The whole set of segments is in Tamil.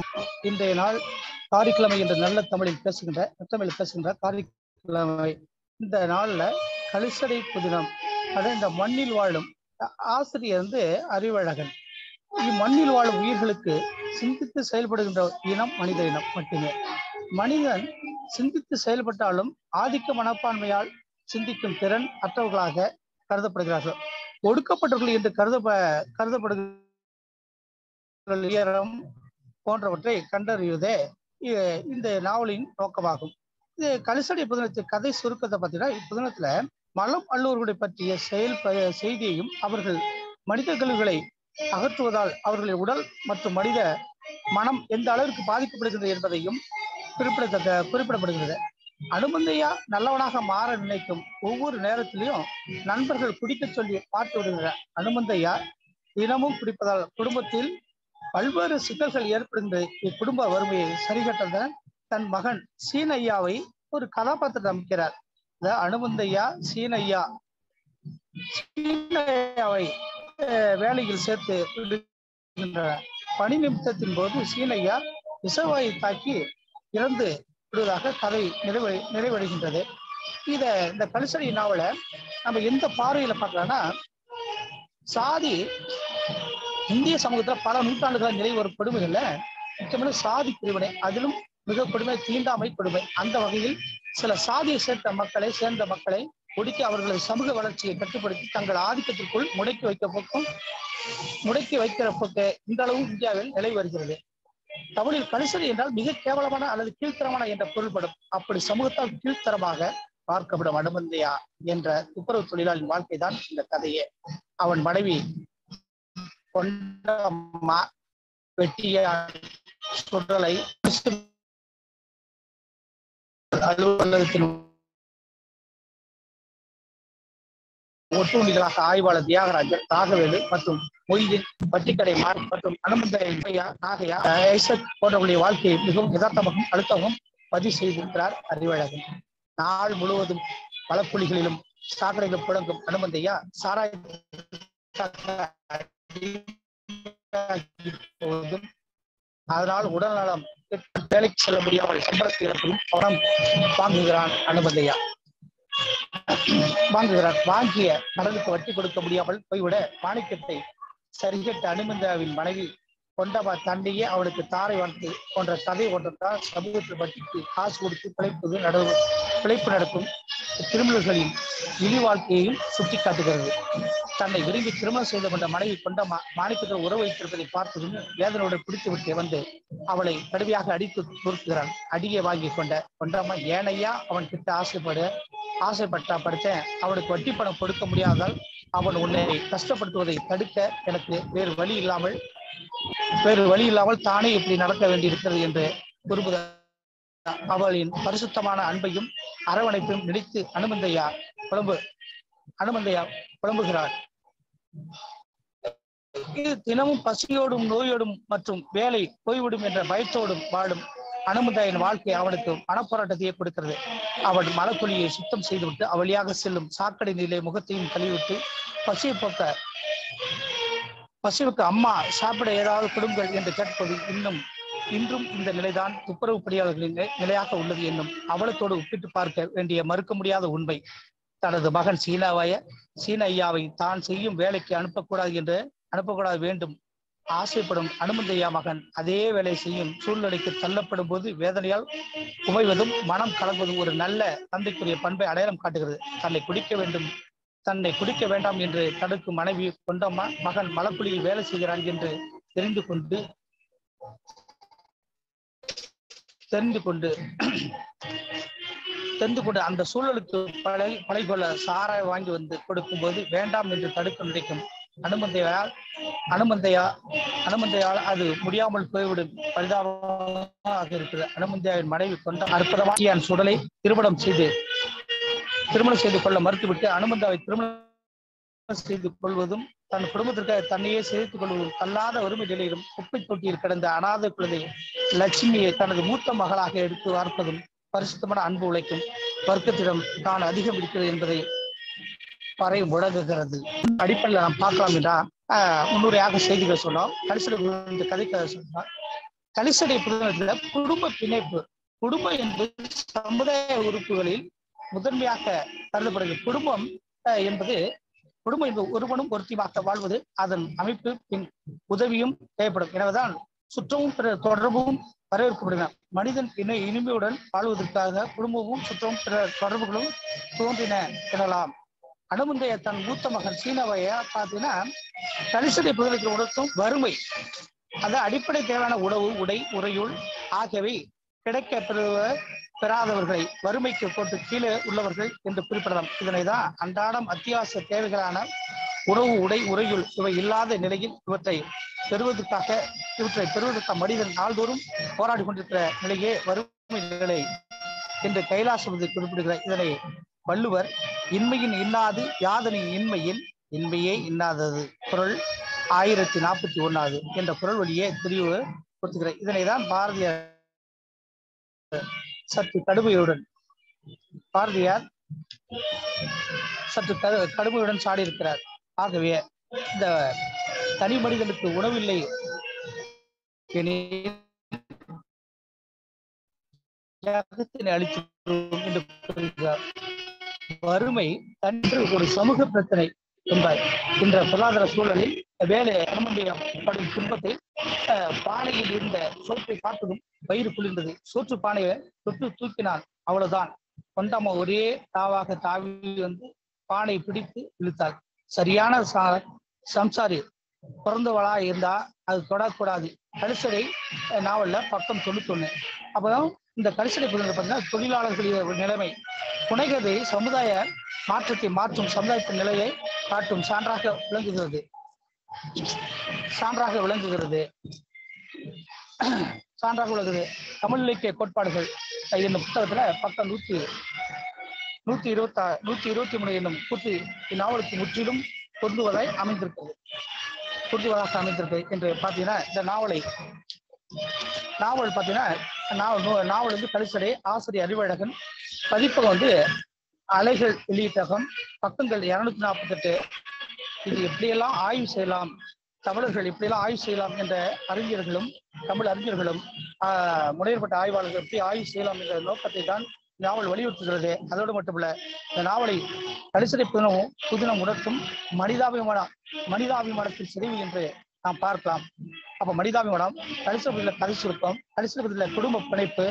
இன்றைய நாள் காரிக்கிழமை என்ற நல்ல தமிழில் பேசுகின்ற தமிழில் பேசுகின்ற காரிக்கிழமை இந்த நாள்ல கலிசடை புதினம் அதாவது இந்த மண்ணில் வாழும் ஆசிரியர் வந்து அறிவழகன் இம்மண்ணில் வாழும் உயிர்களுக்கு சிந்தித்து செயல்படுகின்ற இனம் மனித இனம் மட்டுமே மனிதன் சிந்தித்து செயல்பட்டாலும் ஆதிக்க மனப்பான்மையால் சிந்திக்கும் திறன் அற்றவர்களாக கருதப்படுகிறார்கள் ஒடுக்கப்பட்டவர்கள் என்று கருத கருதப்படுகிற போன்றவற்றை கண்டறிவதே இந்த நாவலின் நோக்கமாகும் இது கலிசடை புதினத்து கதை சுருக்கத்தை பார்த்தீங்கன்னா இப்புதினத்துல மலம் அல்லூர்களை பற்றிய செயல் செய்தியையும் அவர்கள் மனித கழிவுகளை அகற்றுவதால் அவர்களின் உடல் மற்றும் மனித மனம் எந்த அளவிற்கு பாதிக்கப்படுகிறது என்பதையும் குறிப்பிடத்தக்க குறிப்பிடப்படுகிறது அனுமந்தையா நல்லவனாக மாற நினைக்கும் ஒவ்வொரு நேரத்திலையும் நண்பர்கள் குடிக்க சொல்லி பார்த்து விடுகிற அனுமந்தையா தினமும் குடிப்பதால் குடும்பத்தில் பல்வேறு சிக்கல்கள் ஏற்படுகின்ற இக்குடும்ப வறுமையை சரிகட்ட தன் மகன் சீனையாவை ஒரு கதாபாத்திரத்தை அமைக்கிறார் இந்த அனுமந்தையா சீனையா சீனையாவை வேலையில் சேர்த்து பணி நிமித்தத்தின் போது சீனையா விஷவாயை தாக்கி இறந்து விடுவதாக கதை நிறைவு நிறைவடைகின்றது இத இந்த கலிசடி நாவலை நம்ம எந்த பார்வையில பார்க்கலாம்னா சாதி இந்திய சமூகத்துல பல நூற்றாண்டுகளாக நிலை வரும் கொடுமைகள்ல முக்கியமான சாதி பிரிவினை அதிலும் மிக கொடுமை தீண்டாமை கொடுமை அந்த வகையில் சில சாதியை சேர்ந்த மக்களை சேர்ந்த மக்களை ஒடுக்கி அவர்களது சமூக வளர்ச்சியை கட்டுப்படுத்தி தங்கள் ஆதிக்கத்திற்குள் முடக்கி வைக்க போக்கும் முடக்கி வைக்கிற போக்கு இந்த அளவு இந்தியாவில் நிலை வருகிறது தமிழில் கலிசடி என்றால் மிக கேவலமான அல்லது கீழ்த்தரமான என்ற பொருள்படும் அப்படி சமூகத்தால் கீழ்த்தரமாக பார்க்கப்படும் அனுமந்தையா என்ற துப்புரவு தொழிலாளின் வாழ்க்கை தான் இந்த கதையே அவன் மனைவி கொண்டம்மா வெட்டியார் சுடலை அலுவலகத்தின் ஒட்டுண்ணிகளாக ஆய்வாளர் தியாகராஜர் ராகவேலு மற்றும் மொய்தீன் பட்டிக்கடை மார் மற்றும் அனுமந்தையா நாகையா ஐசக் போன்றவர்களுடைய வாழ்க்கையை மிகவும் யதார்த்தமாகவும் அழுத்தமாகவும் பதிவு செய்திருக்கிறார் அறிவழகன் நாள் முழுவதும் பலப்புலிகளிலும் சாக்கடைகள் புழங்கும் அனுமந்தையா சாராய போதும் அதனால் உடல்நலம் வேலைக்கு செல்ல முடியாமல் சம்பளத்தை இழப்பதும் பணம் வாங்குகிறான் அனுமந்தையா வாங்குகிறார் வாங்கிய கடனுக்கு வட்டி கொடுக்க முடியாமல் போய்விட மாணிக்கத்தை சரிகட்ட அனுமந்தாவின் மனைவி கொண்டவா தண்டையே அவனுக்கு தாரை வாழ்த்து போன்ற கதை ஒன்றத்தால் சமூகத்தில் வட்டிக்கு காசு கொடுத்து பிழைப்பது நட பிழைப்பு நடக்கும் திருமணர்களின் இழி வாழ்க்கையையும் சுட்டி காட்டுகிறது தன்னை விரும்பி திருமணம் செய்து கொண்ட மனைவி கொண்டமா மாணிக்கத்தில் உறவு வைத்திருப்பதை பார்த்ததும் வேதனோடு பிடித்து விட்டு வந்து அவளை கடுமையாக அடித்து பொறுத்துகிறான் அடியை வாங்கி கொண்ட கொண்டம்மா ஏனையா அவன் கிட்ட ஆசைப்பட ஆசைப்பட்டா படுத்தேன் அவனுக்கு வட்டி பணம் கொடுக்க முடியாதால் அவன் உன்னை கஷ்டப்படுத்துவதை தடுக்க எனக்கு வேறு வழி இல்லாமல் வேறு வழி இல்லாமல் தானே இப்படி நடக்க வேண்டியிருக்கிறது என்று கூறுபத அவளின் பரிசுத்தமான அன்பையும் அரவணைப்பையும் நினைத்து அனுமந்தையா புலம்பு அனுமந்தையா புலம்புகிறார் இது தினமும் பசியோடும் நோயோடும் மற்றும் வேலை போய்விடும் என்ற பயத்தோடும் வாழும் அனுமந்தையின் வாழ்க்கை அவனுக்கு மனப்போராட்டத்தையே கொடுக்கிறது அவள் மலக்குழியை சுத்தம் செய்துவிட்டு அவளியாக செல்லும் சாக்கடை நீரை முகத்தையும் கழுவிவிட்டு பசியை போக்க பசிவுக்கு அம்மா சாப்பிட ஏதாவது கொடுங்கள் என்று கேட்பது இன்னும் இன்றும் இந்த நிலைதான் துப்புரவு பணியாளர்களின் நிலையாக உள்ளது என்னும் அவலத்தோடு ஒப்பிட்டு பார்க்க வேண்டிய மறுக்க முடியாத உண்மை தனது மகன் சீனாவாய சீன ஐயாவை தான் செய்யும் வேலைக்கு அனுப்பக்கூடாது என்று அனுப்பக்கூடாது வேண்டும் ஆசைப்படும் அனுமந்தையா மகன் அதே வேலை செய்யும் சூழ்நிலைக்கு தள்ளப்படும் போது வேதனையால் குமைவதும் மனம் கலங்குவதும் ஒரு நல்ல தந்தைக்குரிய பண்பை அடையாளம் காட்டுகிறது தன்னை குடிக்க வேண்டும் தன்னை குடிக்க வேண்டாம் என்று தடுக்கும் மனைவி கொண்டம்மா மகன் மலக்குழியில் வேலை செய்கிறான் என்று தெரிந்து கொண்டு தெரிந்து கொண்டு தெரிந்து கொண்டு அந்த சூழலுக்கு பழை பழை கொள்ள சாராய் வாங்கி வந்து கொடுக்கும் போது வேண்டாம் என்று தடுக்க நினைக்கும் அனுமந்தையால் அனுமந்தையா அனுமந்தையால் அது முடியாமல் போய்விடும் பரிதாபமாக இருக்கிறது அனுமந்தையாவின் மனைவி கொண்ட அற்புதமான சுடலை திருமணம் செய்து திருமணம் செய்து கொள்ள மறுத்துவிட்டு அனுமந்தாவை திருமணம் செய்து கொள்வதும் தன் குடும்பத்திற்காக தன்னையே சிதைத்துக் கொள்வதும் தள்ளாத வறுமை நிலையிலும் குப்பை தொட்டியில் கிடந்த அனாதை குழந்தை லட்சுமியை தனது மூத்த மகளாக எடுத்து பார்ப்பதும் பரிசுத்தமான அன்பு உழைக்கும் வர்க்கத்திடம் தான் அதிகம் இருக்கிறது என்பதை பறை முழங்குகிறது அடிப்படையில் நாம் பார்க்கலாம் என்றால் முன்னுரையாக செய்திகள் சொன்னோம் கடைசியில் இந்த கதைக்கு சொன்னால் கலிசடை புத்தகத்துல குடும்ப பிணைப்பு குடும்பம் என்பது சமுதாய உறுப்புகளில் முதன்மையாக கருதப்படுகிறது குடும்பம் அஹ், என்பது குடும்பம் என்பது ஒருவனும் ஒருத்தியாக வாழ்வது அதன் அமைப்பு பின் உதவியும் தேவைப்படும் எனவேதான் சுற்றமும் பிற தொடர்பும் வரவேற்கப்படுகின்றன மனிதன் இணை இனிமையுடன் வாழ்வதற்காக குடும்பமும் சுற்றமும் பிற தொடர்புகளும் தோன்றின எனலாம் அனுமந்தைய தன் மூத்த மகன் சீனவைய பார்த்தீங்கன்னா கலிசடை புதலுக்கு உணர்த்தும் வறுமை அது அடிப்படை தேவையான உணவு உடை உறையுள் ஆகியவை கிடைக்க பெறுவ பெறாதவர்களை வறுமைக்கு போட்டு கீழே உள்ளவர்கள் என்று குறிப்பிடலாம் இதனை தான் அன்றாடம் அத்தியாவசிய தேவைகளான உணவு உடை உறையுள் இவை இல்லாத நிலையில் இவற்றை பெறுவதற்காக இவற்றை பெறுவதற்காக மனிதன் நாள்தோறும் போராடி கொண்டிருக்கிற நிலையே வறுமை நிலை என்று கைலாசபதி குறிப்பிடுகிறார் இதனை வள்ளுவர் இன்மையின் இன்னாது யாதனின் இன்மையின் இன்மையே இன்னாதது குரல் ஆயிரத்தி நாற்பத்தி ஒன்னாவது என்ற குரல் வழியே தெரிவு கொடுத்துக்கிறார் இதனை தான் பாரதியார் சற்று கடுமையுடன் பாரதியார் சற்று கடு கடுமையுடன் சாடியிருக்கிறார் ஆகவே இந்த தனி மனிதனுக்கு உணவில்லை எனில் ஜகத்தினை அழித்து என்று கூறுகிறார் வறுமை தன்று ஒரு சமூக பிரச்சனை என்பார் என்ற பொருளாதார சூழலில் வேலை படும் துன்பத்தை அஹ், பானையில் இருந்த சோற்றை பார்த்ததும் வயிறு குளிர்ந்தது சோற்று பானையை தொட்டு தூக்கினான் அவ்வளவுதான் கொண்டாம ஒரே தாவாக தாவி வந்து பானை பிடித்து இழுத்தாள் சரியான சா- சம்சாரி பிறந்தவளா இருந்தா அது தொடக்கூடாது கரிசடை அஹ், நாவல்ல பக்கம் தொண்ணூத்தொன்னு அப்பதான் இந்த கரிசடை புரிந்து பார்த்தீங்கன்னா தொழிலாளர்களுடைய நிலைமை புனைகதை சமுதாய மாற்றத்தை மாற்றும் சமுதாயத்தின் நிலையை காட்டும் சான்றாக விளங்குகிறது சான்றாக விளங்குகிறது சான்றாக விளங்குது தமிழ் இலக்கிய கோட்பாடுகள் என்னும் புத்தகத்துல பக்கம் நூத்தி நூத்தி இருபத்தா நூத்தி இருபத்தி மூணு என்னும் கூட்டு இந்நாவலுக்கு முற்றிலும் பொருந்துவதாய் அமைந்திருக்கிறது பொருந்துவதாக அமைந்திருக்கு என்று பார்த்தீங்கன்னா இந்த நாவலை நாவல் பார்த்தீங்கன்னா நாவல் நூ- நாவல் வந்து கலிசடை ஆசிரியர் அறிவழகன் பதிப்பகம் வந்து அலைகள் வெளியீட்டகம் பக்கங்கள் இருநூத்தி நாற்பத்தெட்டு இது எப்படியெல்லாம் ஆய்வு செய்யலாம் தமிழர்கள் எப்படியெல்லாம் ஆய்வு செய்யலாம் என்ற அறிஞர்களும் தமிழ் அறிஞர்களும் ஆஹ், முனையப்பட்ட ஆய்வாளர்கள் எப்படி ஆய்வு செய்யலாம் என்ற நோக்கத்தை தான் நாவல் வலியுறுத்துகிறது அதோடு மட்டுமல்ல இந்த நாவலை கலிசடை புதினம் புதினம் உணர்த்தும் மனிதாபிமானம் மனிதாபிமானத்தின் சிதைவு என்று நாம் பார்க்கலாம் அப்ப மனிதாபிமானம் கலிசபதியில் கதை சுருக்கம் கலிசபதியில் குடும்ப பிணைப்பு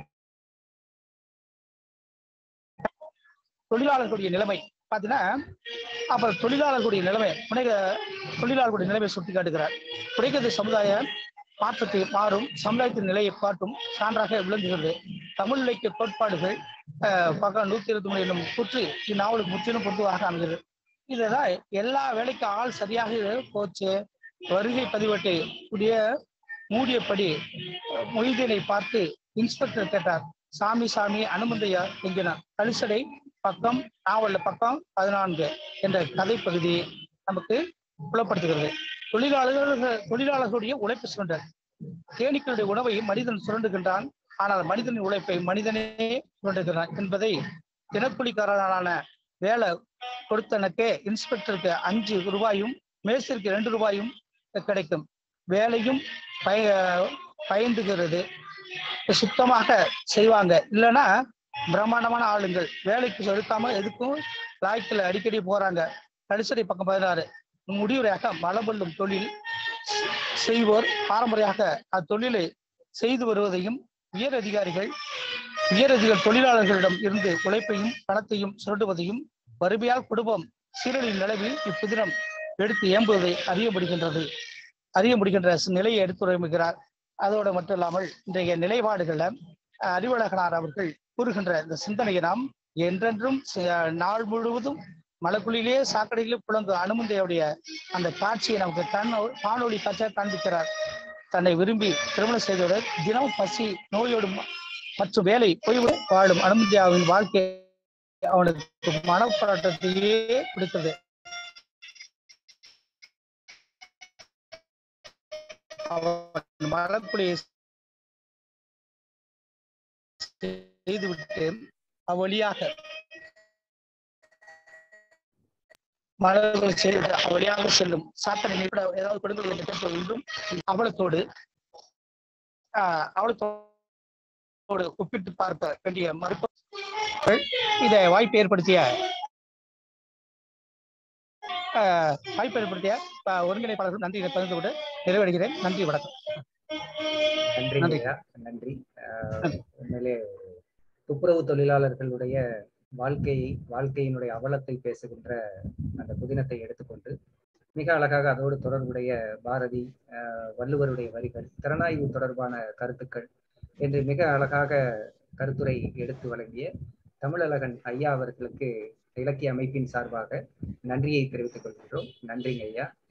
தொழிலாளர்களுடைய நிலைமை பாத்தீங்கன்னா அப்ப தொழிலாளர்களுடைய நிலைமை புனைக தொழிலாளர்களுடைய நிலைமை சுட்டி காட்டுகிறார் புனைகதை சமுதாய மாற்றத்தை மாறும் சமுதாயத்தின் நிலையை காட்டும் சான்றாக விளங்குகிறது தமிழ் இலக்கிய கோட்பாடுகள் அஹ், பக்கம் நூத்தி இருபத்தி மூணு என்னும் கூற்று இந்நாவலுக்கு முற்றிலும் பொதுவாக அமைகிறது இதுதான் எல்லா வேலைக்கும் ஆள் சரியாக போச்சு வருகை பதிவேட்டை உடைய மூடியபடி அஹ், மொய்தீனை பார்த்து இன்ஸ்பெக்டர் கேட்டார் சாமி சாமி அனுமந்தையா என்கிறார் கலிசடை பக்கம் நாவல்ல பக்கம் பதினான்கு என்ற கதை பகுதி நமக்கு புலப்படுத்துகிறது தொழிலாளர்கள் தொழிலாளர்களுடைய உழைப்பு சுரண்டல் தேனீக்களுடைய உணவை மனிதன் சுரண்டுகின்றான் ஆனால் மனிதனின் உழைப்பை மனிதனே சுரண்டுகிறான் என்பதை தினக்கூலிக்காரனான வேலை கொடுத்தனக்கே இன்ஸ்பெக்டருக்கு அஞ்சு ரூபாயும் மேஸ்திரிக்கு ரெண்டு ரூபாயும் கிடைக்கும் வேலையும் பய பயந்துகிறது சுத்தமாக செய்வாங்க இல்லைன்னா பிரம்மாண்டமான ஆளுங்கள் வேலைக்கு எடுக்காம எதுக்கும் லாய்க்கில் அடிக்கடி போறாங்க கடிசடி பக்கம் பதினாறு முடிவுரையாக மலபல்லும் தொழில் செய்வோர் பாரம்பரியமாக அத்தொழிலை செய்து வருவதையும் உயர் அதிகாரிகள் உயர் அதிகாரி தொழிலாளர்களிடம் இருந்து உழைப்பையும் பணத்தையும் சுரண்டுவதையும் வறுமையால் குடும்பம் சீரழில் நிலவில் இப்புதினம் எடுத்து ஏம்புவதை அறிய முடிகின்றது அறிய முடிகின்ற நிலையை எடுத்துரைமுகிறார் அதோடு மட்டும் இல்லாமல் இன்றைய நிலைப்பாடுகள்ல அஹ், அறிவழகனார் அவர்கள் கூறுகின்ற இந்த சிந்தனையை நாம் என்றென்றும் சி- நாள் முழுவதும் மலக்குழியிலே சாக்கடையிலே புலங்கும் அனுமந்தையுடைய அந்த காட்சியை நமக்கு கண் காணொளி காட்சியாக காண்பிக்கிறார் தன்னை விரும்பி திருமணம் செய்தவர் தினம் பசி நோயோடு ம- மற்றும் வேலை போய் வாழும் அனுமதியாவின் வாழ்க்கை அவனுக்கு மனப்போராட்டத்தையே கொடுத்தது அவன் மலக்குழியை செய்துவிட்டு அவ்வழியாக மலர்கள் செய்து அவ்வழியாக செல்லும் சாத்தனை நீர் ஏதாவது கொடுங்கள் என்று கேட்பது என்றும் அவலத்தோடு ஆஹ் அவலத்தோடு ஒப்பிட்டு பார்க்க வேண்டிய மறுப்பு இதை வாய்ப்பு ஏற்படுத்திய ஆஹ் வாய்ப்பு ஏற்படுத்திய ஆஹ் ஒருங்கிணைப்பாளர்கள் நன்றி பகிர்ந்து கொண்டு நிறைவடைகிறேன் நன்றி வணக்கம் நன்றி நன்றி. ஐயா நன்றி ஆஹ் நன்றி. உண்மையிலே துப்புரவு தொழிலாளர்களுடைய வாழ்க்கையை வாழ்க்கையினுடைய அவலத்தை பேசுகின்ற அந்த புதினத்தை எடுத்துக்கொண்டு மிக அழகாக அதோடு தொடர்புடைய பாரதி ஆஹ் வள்ளுவருடைய வரிகள் திறனாய்வு தொடர்பான கருத்துக்கள் என்று மிக அழகாக கருத்துரை எடுத்து வழங்கிய தமிழழகன் ஐயா அவர்களுக்கு இலக்கிய அமைப்பின் சார்பாக நன்றியை தெரிவித்துக் கொள்கின்றோம் நன்றிங்க ஐயா